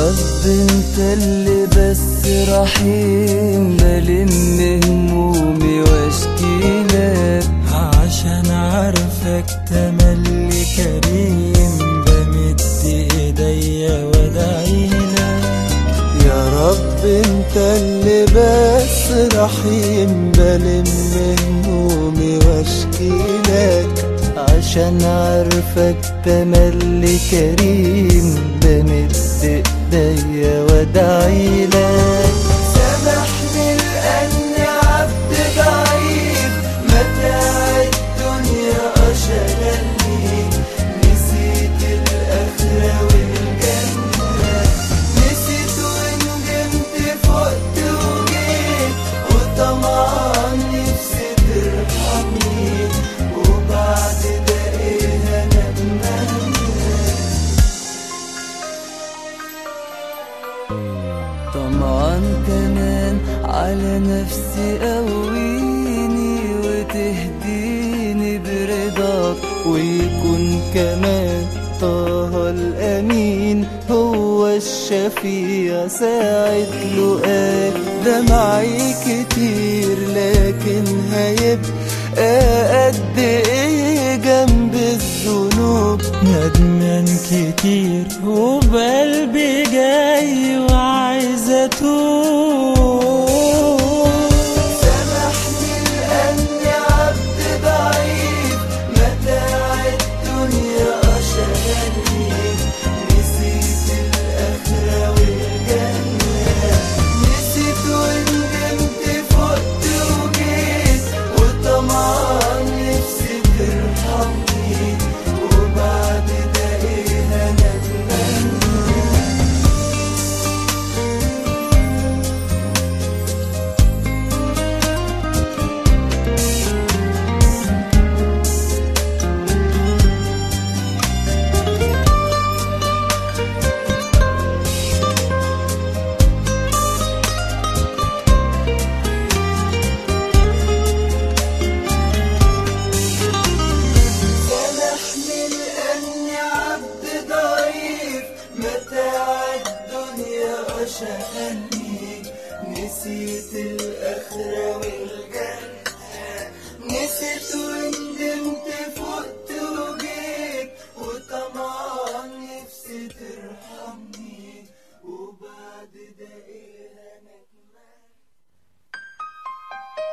رب انت اللي بس رحيم بلم همومي واشكي لك عشان عارفك تملي كريم بمد ايديا وادعيلك يا رب انت اللي بس رحيم بلم همومي واشكي لك عشان عارفك تملي كريم بمد ايديا وادعي لك سامحني لاني عبد ضعيف متاع الدنيا اشغلني نسيت الاخره والجنه نسيت وندمت فقت وجيت وطمعان نفسي ترحمني وبعد ده ايه انا طمعان كمان على نفسي قويني وتهديني برضاك ويكون كمان طه الأمين هو الشفيع ساعة لقاك دمعي كتير لكن هيبقى قد ايه جنب الذنوب ندمان كتير وبقلبي جاي وعايز اتوب سامحني لأني عبد ضعيف متاع الدنيا أشغلني